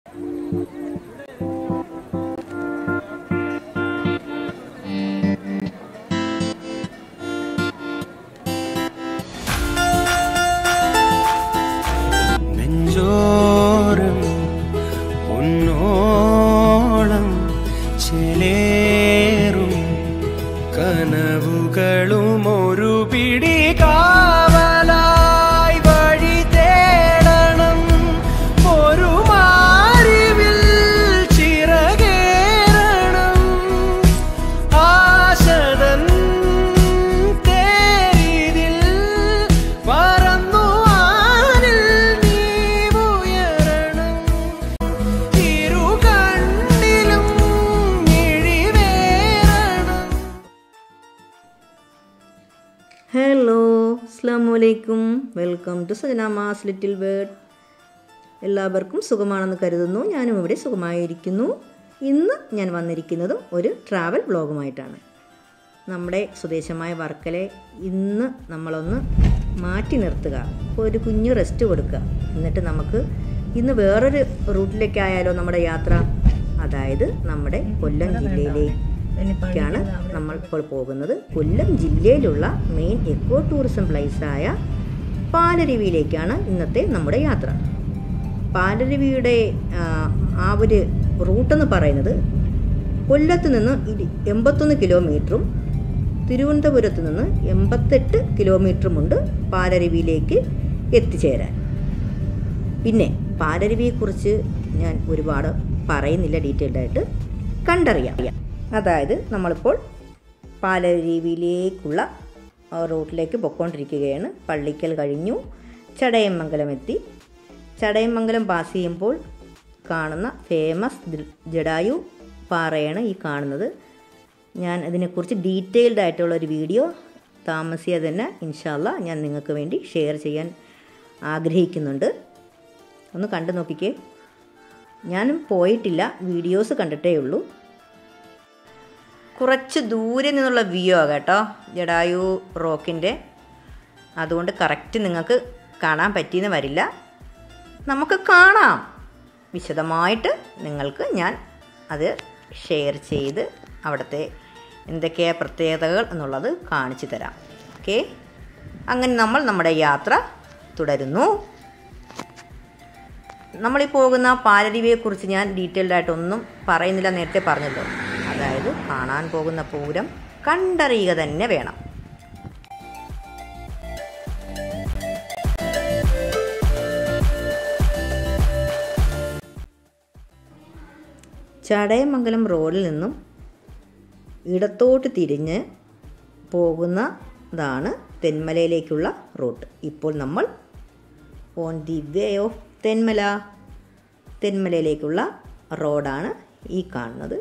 നെഞ്ചോരം ഒന്നോളം ചേലേറും കനവുകളും ഒരു പിടി കാവലായി വഴി തേടണം ഒരു മാറിവിൽ ചിറകേറണം ആശതൻ തേരിതിൽ പറന്നു ആനിൽ നീ ഉയരണം ഇരു കണ്ണിലും മിഴിവേറണം ഹലോ അസ്സാം വലൈക്കും വെൽക്കം ടു സജനാമാസ് ലിറ്റിൽ വേർഡ് എല്ലാവർക്കും സുഖമാണെന്ന് കരുതുന്നു ഞാനും ഇവിടെ സുഖമായിരിക്കുന്നു ഇന്ന് ഞാൻ വന്നിരിക്കുന്നതും ഒരു ട്രാവൽ ബ്ലോഗുമായിട്ടാണ് നമ്മുടെ സ്വദേശമായ വർക്കലെ ഇന്ന് നമ്മളൊന്ന് മാറ്റി നിർത്തുക അപ്പോൾ ഒരു കുഞ്ഞു റെസ്റ്റ് കൊടുക്കുക എന്നിട്ട് നമുക്ക് ഇന്ന് വേറൊരു റൂട്ടിലേക്കായാലോ നമ്മുടെ യാത്ര അതായത് നമ്മുടെ കൊല്ലം ജില്ലയിലേക്കാണ് നമ്മൾ ഇപ്പോൾ പോകുന്നത് കൊല്ലം ജില്ലയിലുള്ള മെയിൻ എക്കോ ടൂറിസം പ്ലേസായ പാലരുവിയിലേക്കാണ് ഇന്നത്തെ നമ്മുടെ യാത്ര പാലരുവിയുടെ ആ, ആ ഒരു റൂട്ടെന്ന് പറയുന്നത് കൊല്ലത്ത് നിന്ന് ഇരി- എൺപത്തൊന്ന് കിലോമീറ്ററും തിരുവനന്തപുരത്ത് നിന്ന് എൺപത്തെട്ട് കിലോമീറ്ററുമുണ്ട് പാലരുവിയിലേക്ക് എത്തിച്ചേരാൻ പിന്നെ പാലരുവിയെക്കുറിച്ച് ഞാൻ ഒരുപാട് പറയുന്നില്ല ഡീറ്റെയിൽഡ് ആയിട്ട് കണ്ടറിയാം അതായത് നമ്മളിപ്പോൾ പാലരുവിയിലേക്കുള്ള ആ റൂട്ടിലേക്ക് പൊയ്ക്കൊണ്ടിരിക്കുകയാണ് പള്ളിക്കൽ കഴിഞ്ഞു ചടയമംഗലം എത്തി ചടയമംഗലം പാസ് ചെയ്യുമ്പോൾ കാണുന്ന ഫേമസ് ദി- ജഡായു പാറയാണ് ഈ കാണുന്നത് ഞാൻ അതിനെക്കുറിച്ച് ഡീറ്റെയിൽഡ് ആയിട്ടുള്ള ഒരു വീഡിയോ താമസിയാതെ തന്നെ ഇൻഷാല്ല ഞാൻ നിങ്ങൾക്ക് വേണ്ടി ഷെയർ ചെയ്യാൻ ആഗ്രഹിക്കുന്നുണ്ട് ഒന്ന് കണ്ടു നോക്കിക്കേ ഞാനും പോയിട്ടില്ല വീഡിയോസ് കണ്ടിട്ടേ ഉള്ളൂ കുറച്ച് ദൂരെ നിന്നുള്ള വ്യൂ ആ കേട്ടോ ജഡായു റോക്കിൻ്റെ അതുകൊണ്ട് കറക്റ്റ് നിങ്ങൾക്ക് കാണാൻ പറ്റിയെന്ന് വരില്ല നമുക്ക് കാണാം വിശദമായിട്ട് നിങ്ങൾക്ക് ഞാൻ അത് ഷെയർ ചെയ്ത് അവിടുത്തെ എന്തൊക്കെയാണ് പ്രത്യേകതകൾ എന്നുള്ളത് കാണിച്ചു തരാം ഓക്കെ അങ്ങനെ നമ്മൾ നമ്മുടെ യാത്ര തുടരുന്നു നമ്മളീ പോകുന്ന പാലരുവിയെക്കുറിച്ച് ഞാൻ ഡീറ്റെയിൽഡ് ആയിട്ടൊന്നും പറയുന്നില്ല നേരത്തെ പറഞ്ഞല്ലോ അതായത് കാണാൻ പോകുന്ന പൂരം കണ്ടറിയുക തന്നെ വേണം ചടയമംഗലം റോഡിൽ നിന്നും ഇടത്തോട്ട് തിരിഞ്ഞ് പോകുന്നതാണ് തെന്മലയിലേക്കുള്ള റൂട്ട് ഇപ്പോൾ നമ്മൾ on the way of Thenmala തെന്മലയിലേക്കുള്ള റോഡാണ് ഈ കാണുന്നത്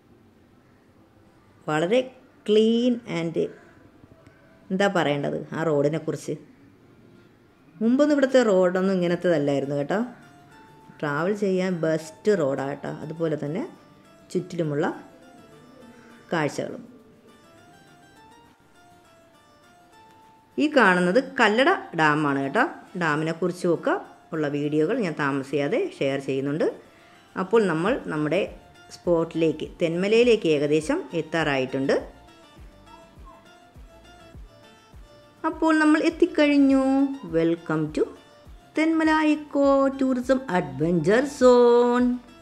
വളരെ ക്ലീൻ ആൻഡ് എന്താ പറയേണ്ടത് ആ റോഡിനെ കുറിച്ച് മുമ്പൊന്നും ഇവിടുത്തെ റോഡൊന്നും ഇങ്ങനത്തേതല്ലായിരുന്നു കേട്ടോ ട്രാവൽ ചെയ്യാൻ ബെസ്റ്റ് റോഡാണ് കേട്ടോ അതുപോലെ തന്നെ ചുറ്റിലുമുള്ള കാഴ്ചകളും ഈ കാണുന്നത് കല്ലട ഡാമാണ് കേട്ടോ ഡാമിനെ കുറിച്ചുമൊക്കെ ഉള്ള വീഡിയോകൾ ഞാൻ താമസിയാതെ ഷെയർ ചെയ്യുന്നുണ്ട് അപ്പോൾ നമ്മൾ നമ്മുടെ സ്പോട്ടിലേക്ക് തെന്മലയിലേക്ക് ഏകദേശം എത്താറായിട്ടുണ്ട് അപ്പോൾ നമ്മൾ എത്തിക്കഴിഞ്ഞു welcome to Thenmala eco tourism adventure zone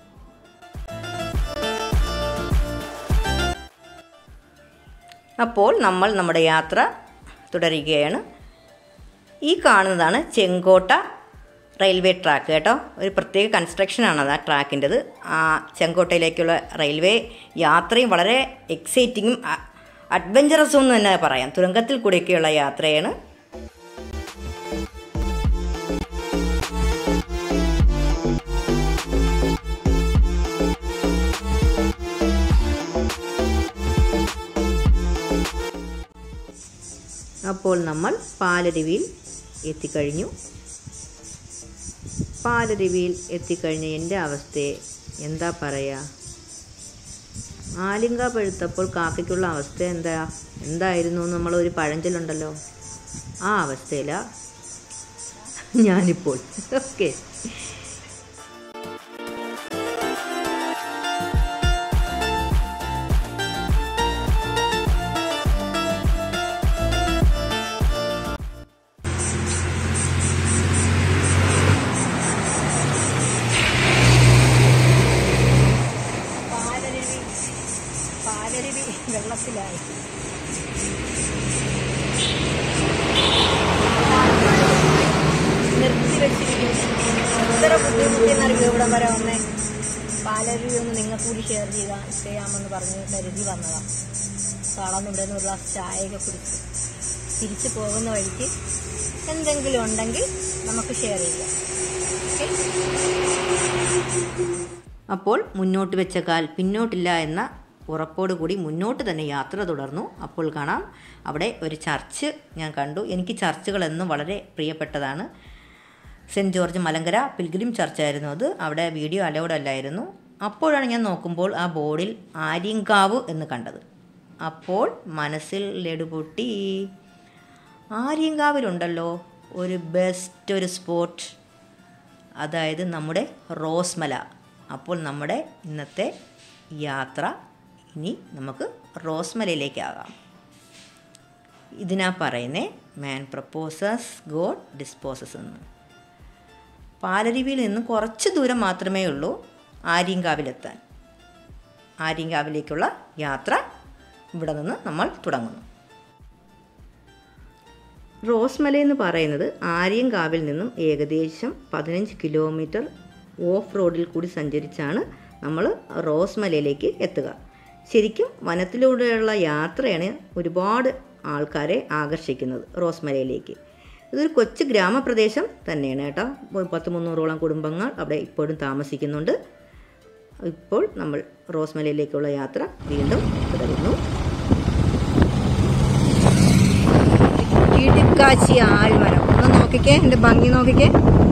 അപ്പോൾ നമ്മൾ നമ്മുടെ യാത്ര തുടരുകയാണ് ഈ കാണുന്നതാണ് ചെങ്കോട്ട റെയിൽവേ ട്രാക്ക് കേട്ടോ ഒരു പ്രത്യേക കൺസ്ട്രക്ഷനാണ് അത് ആ ട്രാക്കിൻ്റെത് ആ ചെങ്കോട്ടയിലേക്കുള്ള റെയിൽവേ യാത്രയും വളരെ എക്സൈറ്റിങ്ങും അഡ്വഞ്ചറസും എന്ന് തന്നെ പറയാം തുരങ്കത്തിൽ കൂടെയൊക്കെയുള്ള യാത്രയാണ് അപ്പോൾ നമ്മൾ പാലരുവിയിൽ എത്തിക്കഴിഞ്ഞു പാലരുവിയിൽ എത്തിക്കഴിഞ്ഞ എൻ്റെ അവസ്ഥയെ എന്താ പറയുക ആലിങ്ക പഴുത്തപ്പോൾ കാക്കയ്ക്കുള്ള അവസ്ഥ എന്താ എന്തായിരുന്നു നമ്മൾ ഒരു പഴഞ്ചൊല്ലുണ്ടല്ലോ ആ അവസ്ഥയിലാണ് ഞാനിപ്പോൾ ഓക്കെ ഒന്ന് പാലരുവി ഒന്ന് നിങ്ങൾക്ക് കൂടി ഷെയർ ചെയ്യുക ചെയ്യാമെന്ന് പറഞ്ഞ് കരുതി വന്നതാണ് തളർന്ന് ഇവിടെ നിന്ന് ഒരു ഗ്ലാസ് ചായയൊക്കെ കുടിച്ച് തിരിച്ചു പോകുന്ന വഴിക്ക് എന്തെങ്കിലും ഉണ്ടെങ്കിൽ നമുക്ക് ഷെയർ ചെയ്യാം ഓക്കെ അപ്പോൾ മുന്നോട്ട് വെച്ച കാൽ പിന്നോട്ടില്ല എന്ന ഉറപ്പോടുകൂടി മുന്നോട്ട് തന്നെ യാത്ര തുടർന്നു അപ്പോൾ കാണാം അവിടെ ഒരു ചർച്ച് ഞാൻ കണ്ടു എനിക്ക് ചർച്ചുകൾ എന്നും വളരെ പ്രിയപ്പെട്ടതാണ് സെൻറ്റ് ജോർജ് മലങ്കര പിൽഗ്രിം ചർച്ചായിരുന്നു അത് അവിടെ വീഡിയോ അലൗഡ് അല്ലായിരുന്നു അപ്പോഴാണ് ഞാൻ നോക്കുമ്പോൾ ആ ബോർഡിൽ ആര്യങ്കാവ് എന്ന് കണ്ടത് അപ്പോൾ മനസ്സിൽ ലഡുപൊട്ടി ആര്യങ്കാവിലുണ്ടല്ലോ ഒരു ബെസ്റ്റ് ഒരു സ്പോട്ട് അതായത് നമ്മുടെ റോസ്മല അപ്പോൾ നമ്മുടെ ഇന്നത്തെ യാത്ര ഇനി നമുക്ക് റോസ്മലയിലേക്കാകാം ഇതിനാ പറയുന്നേ മാൻ പ്രപ്പോസസ് ഗോഡ് ഡിസ്പോസസ് എന്ന് പാലരുവിയിൽ നിന്ന് കുറച്ച് ദൂരം മാത്രമേ ഉള്ളൂ ആര്യങ്കാവിലെത്താൻ ആര്യങ്കാവിലേക്കുള്ള യാത്ര ഇവിടെ നിന്ന് നമ്മൾ തുടങ്ങുന്നു റോസ്മല എന്ന് പറയുന്നത് ആര്യങ്കാവിൽ നിന്നും ഏകദേശം പതിനഞ്ച് കിലോമീറ്റർ ഓഫ് റോഡിൽ കൂടി സഞ്ചരിച്ചാണ് നമ്മൾ റോസ്മലയിലേക്ക് എത്തുക ശരിക്കും വനത്തിലൂടെയുള്ള യാത്രയാണ് ഒരുപാട് ആൾക്കാരെ ആകർഷിക്കുന്നത് റോസ്മലയിലേക്ക് ഇതൊരു കൊച്ചു ഗ്രാമപ്രദേശം തന്നെയാണ് കേട്ടോ ഒരു പത്ത് മുന്നൂറോളം കുടുംബങ്ങൾ അവിടെ ഇപ്പോഴും താമസിക്കുന്നുണ്ട് ഇപ്പോൾ നമ്മൾ റോസ്മലയിലേക്കുള്ള യാത്ര വീണ്ടും തുടരുന്നു കിടുക്കാച്ചി ആൽമരം ഒന്ന് നോക്കിക്കേ എൻ്റെ ഭംഗി നോക്കിക്കേ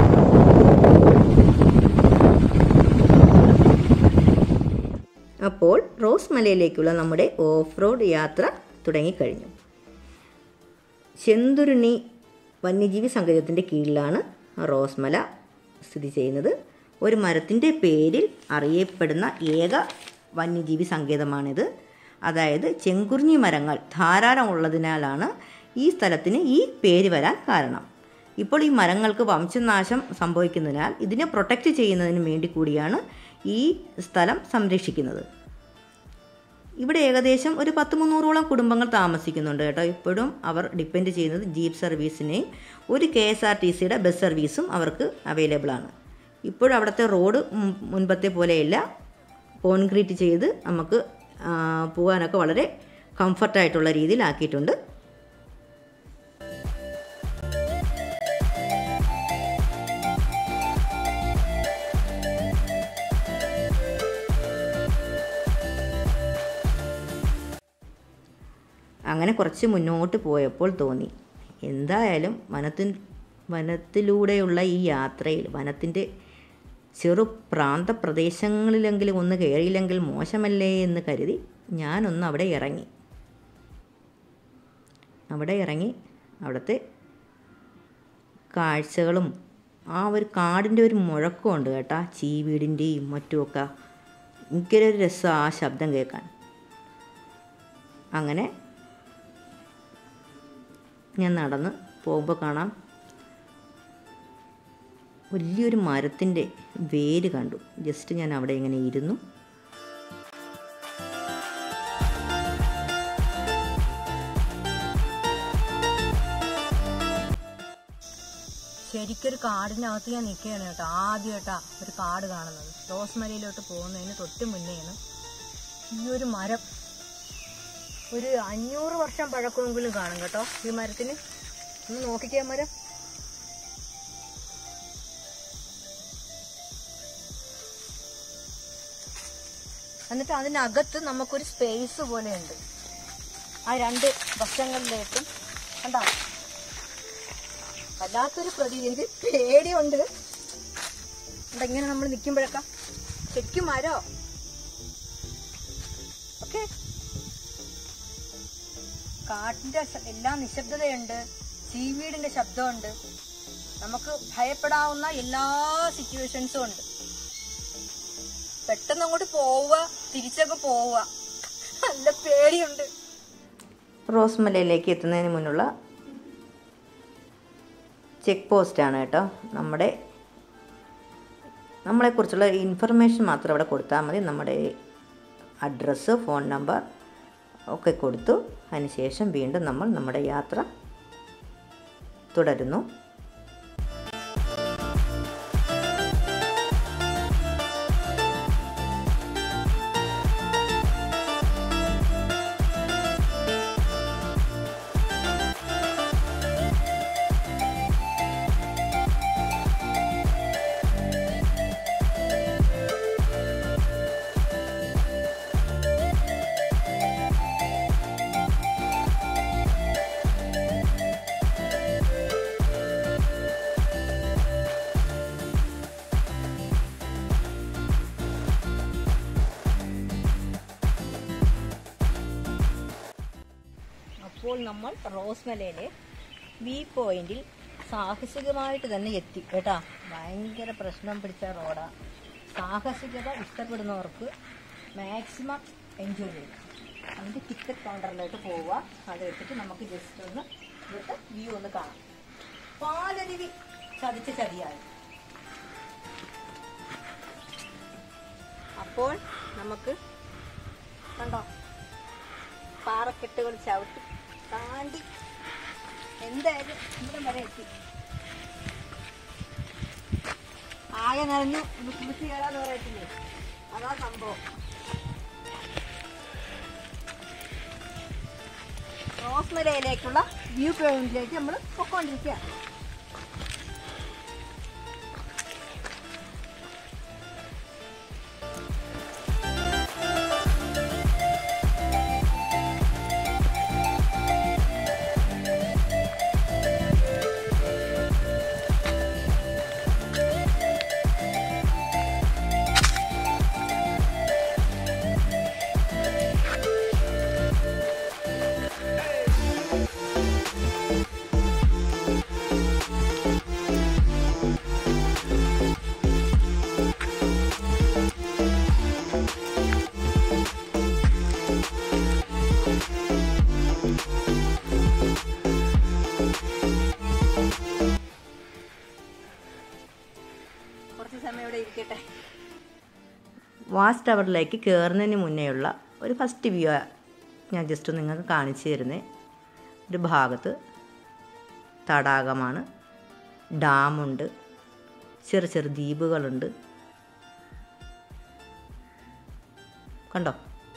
അപ്പോൾ റോസ് മലയിലേക്കുള്ള നമ്മുടെ ഓഫ് റോഡ് യാത്ര തുടങ്ങിക്കഴിഞ്ഞു ചെന്തുരുണി വന്യജീവി സങ്കേതത്തിൻ്റെ കീഴിലാണ് റോസ്മല സ്ഥിതി ചെയ്യുന്നത് ഒരു മരത്തിൻ്റെ പേരിൽ അറിയപ്പെടുന്ന ഏക വന്യജീവി സങ്കേതമാണിത് അതായത് ചെങ്കുറിഞ്ഞി മരങ്ങൾ ധാരാളം ഉള്ളതിനാലാണ് ഈ സ്ഥലത്തിന് ഈ പേര് വരാൻ കാരണം ഇപ്പോൾ ഈ മരങ്ങൾക്ക് വംശനാശം സംഭവിക്കുന്നതിനാൽ ഇതിനെ പ്രൊട്ടക്റ്റ് ചെയ്യുന്നതിന് വേണ്ടി കൂടിയാണ് ഈ സ്ഥലം സംരക്ഷിക്കുന്നത് ഇവിടെ ഏകദേശം ഒരു പത്ത് മുന്നൂറോളം കുടുംബങ്ങൾ താമസിക്കുന്നുണ്ട് കേട്ടോ ഇപ്പോഴും അവർ ഡിപ്പെൻഡ് ചെയ്യുന്നത് ജീപ്പ് സർവീസിനെയും ഒരു കെ എസ് ആർ ടി സിയുടെ ബസ് സർവീസും അവർക്ക് അവൈലബിൾ ആണ് ഇപ്പോഴും അവിടുത്തെ റോഡ് മുൻ- മുൻപത്തെ പോലെയല്ല കോൺക്രീറ്റ് ചെയ്ത് നമുക്ക് ആ, പോകാനൊക്കെ വളരെ കംഫർട്ടായിട്ടുള്ള രീതിയിലാക്കിയിട്ടുണ്ട് അങ്ങനെ കുറച്ച് മുന്നോട്ട് പോയപ്പോൾ തോന്നി എന്തായാലും വനത്തിൻ വനത്തിലൂടെയുള്ള ഈ യാത്രയിൽ വനത്തിൻ്റെ ചെറു പ്രാന്തപ്രദേശങ്ങളിലെങ്കിലും ഒന്ന് കയറിയില്ലെങ്കിൽ മോശമല്ലേ എന്ന് കരുതി ഞാനൊന്ന് അവിടെ ഇറങ്ങി അവിടെ ഇറങ്ങി അവിടുത്തെ കാഴ്ചകളും ആ ഒരു കാടിൻ്റെ ഒരു മുഴക്കമുണ്ട് കേട്ടാ ചീവീടിൻ്റെയും മറ്റുമൊക്കെ ഭയങ്കര ഒരു രസം ആ ശബ്ദം കേൾക്കാൻ അങ്ങനെ ഞാൻ നടന്ന് പോകുമ്പോൾ കാണാം വലിയൊരു മരത്തിൻ്റെ വേര് കണ്ടു ജസ്റ്റ് ഞാൻ അവിടെ ഇങ്ങനെ ഇരുന്നു ശരിക്കൊരു കാടിനകത്ത് ഞാൻ നിൽക്കുകയാണ് കേട്ടോ ആദ്യമായിട്ടാ ഒരു കാട് കാണുന്നത് റോസ്മലയിലോട്ട് പോകുന്നതിന് തൊട്ട് മുന്നേയാണ് ഈ ഒരു മരം ഒരു അഞ്ഞൂറ് വർഷം പഴക്കമെങ്കിലും കാണും കേട്ടോ ഈ മരത്തിന് ഒന്ന് നോക്കിക്കേ മരം എന്നിട്ട് അതിനകത്ത് നമുക്കൊരു സ്പേസ് പോലെയുണ്ട് ആ രണ്ട് വശങ്ങളിലേക്കും കണ്ടോ വല്ലാത്തൊരു പ്രതീതി എനിക്ക് പേടിയുണ്ട് ഇവിടെ ഇങ്ങനെ നമ്മൾ നിൽക്കുമ്പോഴൊക്കെ ശരിക്കും മരോ ഓക്കെ കാട്ടിന്റെ ശ- എല്ലാം നിശബ്ദതയുണ്ട് ചീവീടിന്റെ ശബ്ദമുണ്ട് നമുക്ക് ഭയപ്പെടാവുന്ന എല്ലാ സിറ്റുവേഷൻസും ഉണ്ട് പെട്ടെന്ന് അങ്ങോട്ട് പോവുക തിരിച്ചൊക്കെ പോവുക നല്ല പേടിയുണ്ട് റോസ്മലയിലേക്ക് എത്തുന്നതിന് മുന്നുള്ള ചെക്ക് പോസ്റ്റാണ് കേട്ടോ നമ്മുടെ നമ്മളെക്കുറിച്ചുള്ള ഇൻഫർമേഷൻ മാത്രം അവിടെ കൊടുത്താൽ മതി നമ്മുടെ അഡ്രസ്സ് ഫോൺ നമ്പർ ഒക്കെ കൊടുത്തു അതിനുശേഷം വീണ്ടും നമ്മൾ നമ്മുടെ യാത്ര തുടരുന്നു ഇപ്പോൾ നമ്മൾ റോസ്മലയിലെ വി പോയിന്റിൽ സാഹസികമായിട്ട് തന്നെ എത്തി കേട്ടാ ഭയങ്കര പ്രശ്നം പിടിച്ച റോഡാ സാഹസികത ഇഷ്ടപ്പെടുന്നവർക്ക് മാക്സിമം എൻജോയ് ചെയ്യും അതിൻ്റെ ടിക്കറ്റ് കൗണ്ടറിലോട്ട് പോവുക അത് എടുത്തിട്ട് നമുക്ക് ജസ്റ്റ് ഒന്ന് ഇവിടുത്തെ വ്യൂ ഒന്ന് കാണാം പാലരുവി ചതിച്ച ചതിയായി അപ്പോൾ നമുക്ക് കണ്ടോ പാറക്കെട്ടുകൾ ചവിട്ടി താണ്ടി എന്തായാലും ഇവിടെ വരെ എത്തി ആകെ നിറഞ്ഞു കുളിച്ച് കയറാന്ന് പറയത്തില്ലേ അതാ സംഭവം റോസ്മലയിലേക്കുള്ള വ്യൂ പോയിന്റിലേക്ക് നമ്മൾ പൊക്കോണ്ടിരിക്കുക കുറച്ച് സമയം ഇവിടെ ഇരിക്കട്ടെ വാച്ച് ടവറിലേക്ക് കയറുന്നതിന് മുന്നേയുള്ള ഒരു ഫസ്റ്റ് വ്യൂ ഞാൻ ജസ്റ്റ് നിങ്ങൾക്ക് കാണിച്ചു തരുന്നത് ഒരു ഭാഗത്ത് തടാകമാണ് ഡാമുണ്ട് ചെറു ചെറു ദ്വീപുകളുണ്ട് കണ്ടോ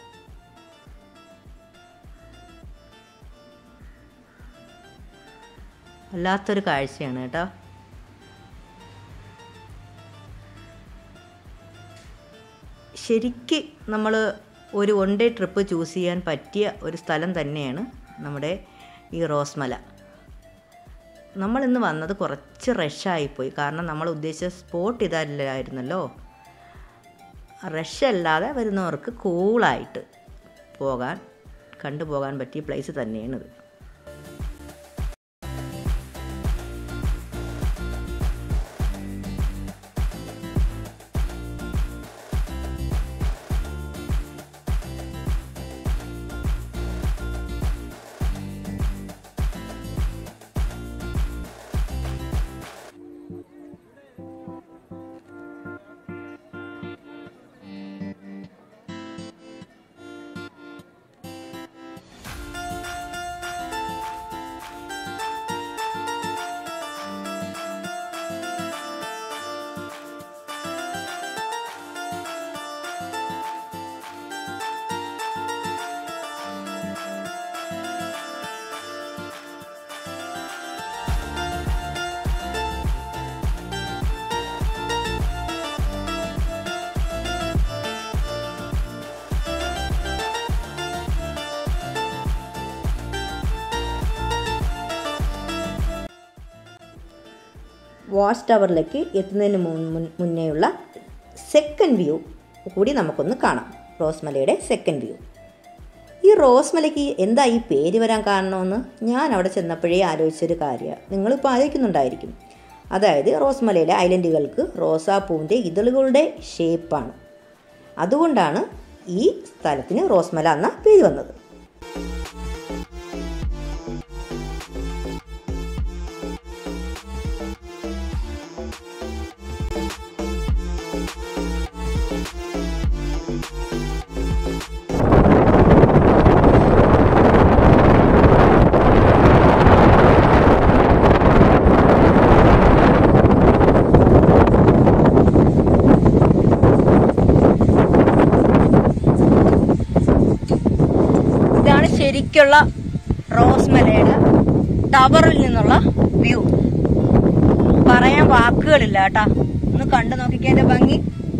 വല്ലാത്തൊരു കാഴ്ചയാണ് കേട്ടോ ശരിക്ക് നമ്മൾ ഒരു വൺ ഡേ ട്രിപ്പ് ചൂസ് ചെയ്യാൻ പറ്റിയ ഒരു സ്ഥലം തന്നെയാണ് നമ്മുടെ ഈ റോസ്മല നമ്മൾ ഇന്ന് വന്നത് കുറച്ച് റഷായിപ്പോയി കാരണം നമ്മൾ ഉദ്ദേശിച്ച സ്പോട്ട് ഇതല്ലായിരുന്നല്ലോ റഷ് അല്ലാതെ വരുന്നവർക്ക് കൂളായിട്ട് പോകാൻ കണ്ടുപോകാൻ പറ്റിയ പ്ലേസ് തന്നെയാണിത് വാച്ച് ടവറിലേക്ക് എത്തുന്നതിന് മുൻ- മുൻ- മുന്നേയുള്ള സെക്കൻഡ് വ്യൂ കൂടി നമുക്കൊന്ന് കാണാം റോസ്മലയുടെ സെക്കൻഡ് വ്യൂ ഈ റോസ്മലയ്ക്ക് എന്താ ഈ പേര് വരാൻ കാരണമെന്ന് ഞാൻ അവിടെ ചെന്നപ്പോഴേ ആലോചിച്ചൊരു കാര്യമാണ് നിങ്ങളിപ്പോൾ ആലോചിക്കുന്നുണ്ടായിരിക്കും അതായത് റോസ്മലയിലെ ഐലൻഡുകൾക്ക് റോസാപ്പൂവിൻ്റെ ഇതളുകളുടെ ഷേപ്പാണ് അതുകൊണ്ടാണ് ഈ സ്ഥലത്തിന് റോസ്മല എന്ന പേര് വന്നത് ഇതാണ് ശരിക്കുള്ള റോസ്മലയുടെ ടവറിൽ നിന്നുള്ള വ്യൂ പറയാൻ വാക്കുകളില്ല കേട്ടാ ഒന്ന് കണ്ടു നോക്കിക്കതിന്റെ ഭംഗി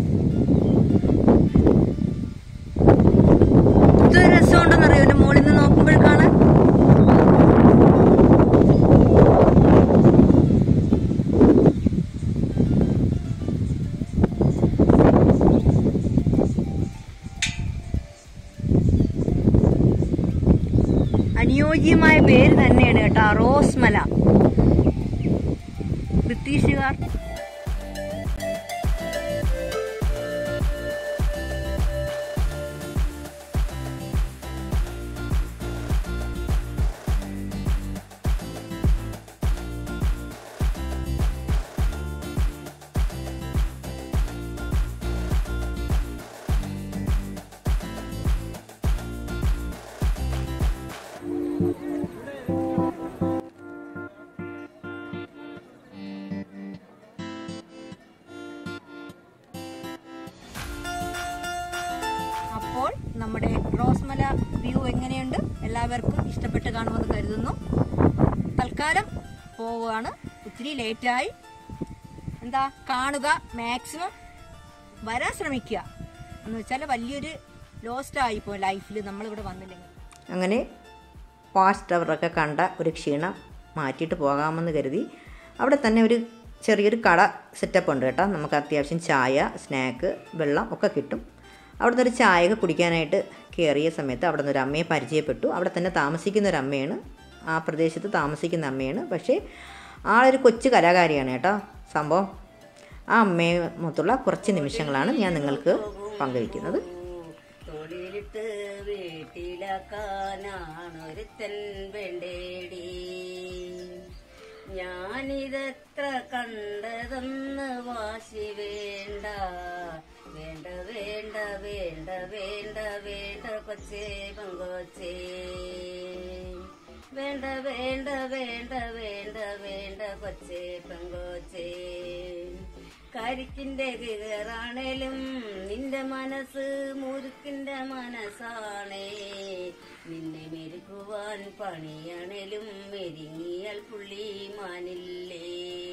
ഇത് രസമുണ്ടെന്നറിയോ എന്റെ മുകളിൽ നിന്ന് നോക്കുമ്പോൾ കാണാൻ അനുയോജ്യമായ പേര് തന്നെയാണ് കേട്ടോ റോസ്മല ബ്രിട്ടീഷുകാർ അപ്പോൾ നമ്മുടെ റോസ്മല വ്യൂ എങ്ങനെയുണ്ട് എല്ലാവർക്കും ഇഷ്ടപ്പെട്ട് കാണുമെന്ന് കരുതുന്നു തൽക്കാലം പോവുകയാണ് ഒത്തിരി ലേറ്റായി എന്താ കാണുക മാക്സിമം വരാൻ ശ്രമിക്കുക എന്ന് വെച്ചാൽ വലിയൊരു ലോസ്റ്റ് ആയിപ്പോ ലൈഫിൽ നമ്മളിവിടെ വന്നില്ലെങ്കിൽ അങ്ങനെ വാച്ച് ടവറൊക്കെ കണ്ട ഒരു ക്ഷീണം മാറ്റിയിട്ട് പോകാമെന്ന് കരുതി അവിടെ തന്നെ ഒരു ചെറിയൊരു കട സെറ്റപ്പ് ഉണ്ട് കേട്ടോ നമുക്ക് അത്യാവശ്യം ചായ സ്നാക്ക് വെള്ളം ഒക്കെ കിട്ടും അവിടുന്ന് ഒരു ചായയൊക്കെ കുടിക്കാനായിട്ട് കയറിയ സമയത്ത് അവിടെ നിന്ന് ഒരു അമ്മയെ പരിചയപ്പെട്ടു അവിടെ തന്നെ താമസിക്കുന്ന ഒരു അമ്മയാണ് ആ പ്രദേശത്ത് താമസിക്കുന്ന അമ്മയാണ് പക്ഷേ ആളൊരു കൊച്ചു കലാകാരിയാണ് കേട്ടോ സംഭവം ആ അമ്മയെ മൊത്തമുള്ള കുറച്ച് നിമിഷങ്ങളാണ് ഞാൻ നിങ്ങൾക്ക് പങ്കുവയ്ക്കുന്നത് തൊഴിലിട്ട് വീട്ടിലാക്കാനാണൊരുത്തൻ വേണ്ടേടി ഞാനിതെത്ര കണ്ടതെന്ന് വാശി വേണ്ട വേണ്ട വേണ്ട വേണ്ട വേണ്ട വേണ്ട കൊച്ചേ പങ്കോച്ചേ വേണ്ട വേണ്ട വേണ്ട വേണ്ട വേണ്ട കൊച്ചേ പെങ്കോച്ചേ കരിക്കിന്റെ കികറാണേലും നിന്റെ മനസ്സ് മുരുക്കിന്റെ മനസ്സാണേ നിന്നെ മെരുക്കുവാൻ പണിയാണേലും മെരുങ്ങിയാൽ പുള്ളി മാനില്ലേ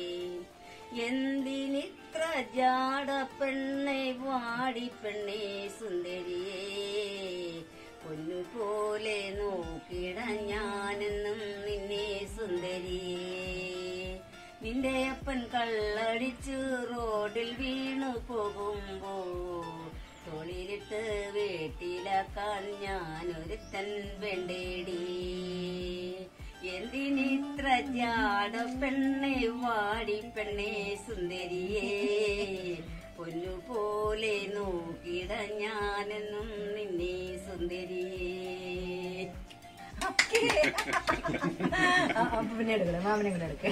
എന്തിനിത്ര ജാട പെണ്ണെ വാടി പെണ്ണെ സുന്ദരിയേ പൊന്നുപോലെ നോക്കിട ഞാനെന്നും നിന്നെ സുന്ദരിയേ നിന്റെ അപ്പൻ കള്ളടിച്ചു റോഡിൽ വീണു പോകുമ്പോ തൊളിലിട്ട് വീട്ടിലാക്കാൻ ഞാനൊരുത്തൻ വേണ്ടേടി എന്തിനിത്ര ജാട പെണ്ണെ വാടി പെണ്ണെ സുന്ദരിയേ പൊന്നുപോലെ നോക്കിട ഞാനെന്നും നിന്നെ സുന്ദരിയേ പിന്നെ എടുക്കണേ മാമനെ കൂടെ എടുക്കേ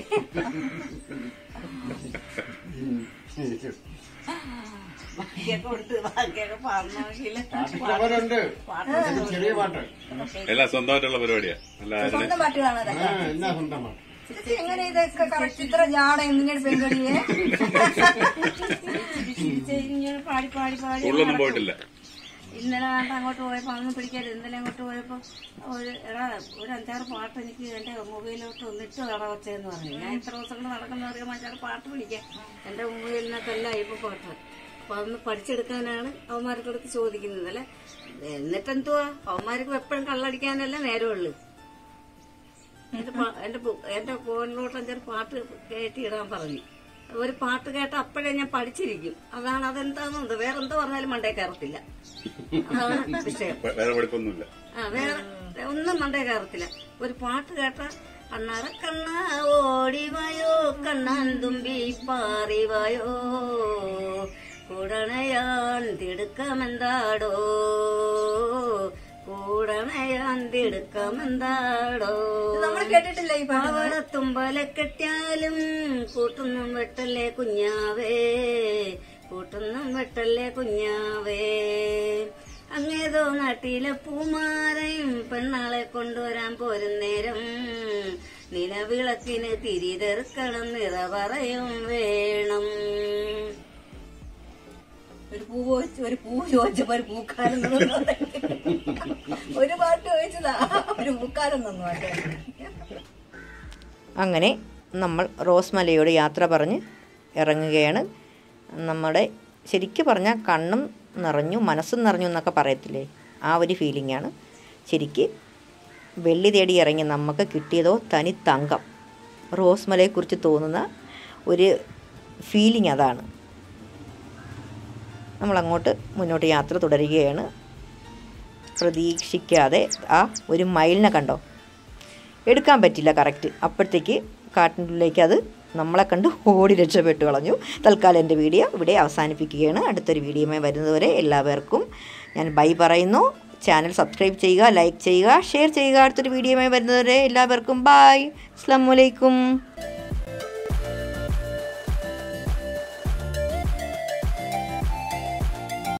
ബാക്കിയൊക്കെ കൊടുത്ത് ബാക്കിയൊക്കെ പറഞ്ഞില്ല പാട്ടുണ്ട് ചെറിയ പാട്ട് എല്ലാം സ്വന്തമായിട്ടുള്ള പരിപാടിയാ അല്ല അതിന് സ്വന്തം പാട്ടുകളാണ് അതൊക്കെ ആ, എന്നാ സ്വന്തമാണ് ചേച്ചി എങ്ങനെ ഇതൊക്കെ കറക്റ്റ് ഇത്ര ജാട എന്തിനാണ് പെൺകടിയെ ഇങ്ങനെ പാടി പാടി പാടി സ്കൂളിലൊന്നും പോയിട്ടില്ല ഇന്നലെ ആണ്ട് അങ്ങോട്ട് പോയപ്പോ അന്ന് പിടിക്കരുത് ഇന്നലെ അങ്ങോട്ട് പോയപ്പോ ഒരു എടാ ഒരു അഞ്ചാറ് പാട്ട് എനിക്ക് എന്റെ മൊബൈലിലോട്ട് ഒന്നിട്ട് നടവച്ചെന്ന് പറഞ്ഞു ഞാൻ ഇത്ര ദിവസം കൊണ്ട് നടക്കുന്ന അറിയാൻ അഞ്ചാറ് പാട്ട് പിടിക്കാം എന്റെ മൊബൈലിനകത്തല്ല ഇപ്പൊ പാട്ട് അപ്പൊ അതൊന്ന് പഠിച്ചെടുക്കാനാണ് അവന്മാരുടെ അടുത്ത് ചോദിക്കുന്നത് അല്ലെ എന്നിട്ടെന്തുവാ അവന്മാർക്ക് എപ്പോഴും കള്ളടിക്കാനല്ല നേരമുള്ളു എന്റെ പാ- എന്റെ ബു- എന്റെ ഫോണിലോട്ട് അഞ്ചാറ് പാട്ട് കയറ്റി ഇടാൻ പറഞ്ഞു ഒരു പാട്ട് കേട്ട അപ്പോഴേ ഞാൻ പഠിച്ചിരിക്കും അതാണ് അതെന്താണെന്നുണ്ട് വേറെ എന്തോ പറഞ്ഞാലും മണ്ടേ കയറത്തില്ല അതാണ് വിഷയം വേ- വേറെ പഠിപ്പൊന്നുമില്ല ആ വേറെ ഒന്നും മണ്ടേ കയറത്തില്ല ഒരു പാട്ട് കേട്ട കണ്ണറ കണ്ണ ഓടിവായോ കണ്ണാൻ തുമ്പി പാറിവായോ കൂടണയാൻ തിടുക്കമെന്താടോ കൂടണയാൻ തിടുക്കമെന്താടോ നമ്മൾ കേട്ടിട്ടില്ല ഈ പാട്ട് പാവടത്തുമ്പല കെട്ടിയാലും കൂട്ടൊന്നും വെട്ടല്ലേ കുഞ്ഞാവേ കൂട്ടൊന്നും വെട്ടല്ലേ കുഞ്ഞാവേ അങ്ങേതോ നാട്ടിലെ പൂമാരയും പെണ്ണാളെ കൊണ്ടുവരാൻ പോരും നേരം നിലവിളക്കിന് തിരിതെറുക്കണം നിറ പറയും വേണം ഒരു പൂ ചോദിച്ചു ഒരു പൂ ചോദിച്ചപ്പോ ഒരു പൂക്കാലം തന്നു. ഒരു പാട്ട് ചോദിച്ചതാ ഒരു പൂക്കാലം തന്നു പാട്ട് അങ്ങനെ നമ്മൾ റോസ് മലയോട് യാത്ര പറഞ്ഞ് ഇറങ്ങുകയാണ് നമ്മുടെ ശരിക്കും പറഞ്ഞാൽ കണ്ണും നിറഞ്ഞു മനസ്സും നിറഞ്ഞു എന്നൊക്കെ പറയത്തില്ലേ ആ ഒരു ഫീലിംഗാണ് ശരിക്ക് വെള്ളി തേടി ഇറങ്ങി നമുക്ക് കിട്ടിയതോ തനി തങ്കം റോസ് മലയെക്കുറിച്ച് തോന്നുന്ന ഒരു ഫീലിംഗ് അതാണ് നമ്മളങ്ങോട്ട് മുന്നോട്ട് യാത്ര തുടരുകയാണ് പ്രതീക്ഷിക്കാതെ ആ ഒരു മയിലിനെ കണ്ടോ എടുക്കാൻ പറ്റില്ല കറക്റ്റ് അപ്പോഴത്തേക്ക് കാട്ടിനുള്ളിലേക്ക് അത് നമ്മളെ കണ്ട് ഓടി രക്ഷപ്പെട്ടു കളഞ്ഞു തൽക്കാലം എൻ്റെ വീഡിയോ ഇവിടെ അവസാനിപ്പിക്കുകയാണ് അടുത്തൊരു വീഡിയോയുമായി വരുന്നതുവരെ എല്ലാവർക്കും ഞാൻ ബൈ പറയുന്നു ചാനൽ സബ്സ്ക്രൈബ് ചെയ്യുക ലൈക്ക് ചെയ്യുക ഷെയർ ചെയ്യുക അടുത്തൊരു വീഡിയോയുമായി വരുന്നതുവരെ എല്ലാവർക്കും ബൈ അസ്സാം വലൈക്കും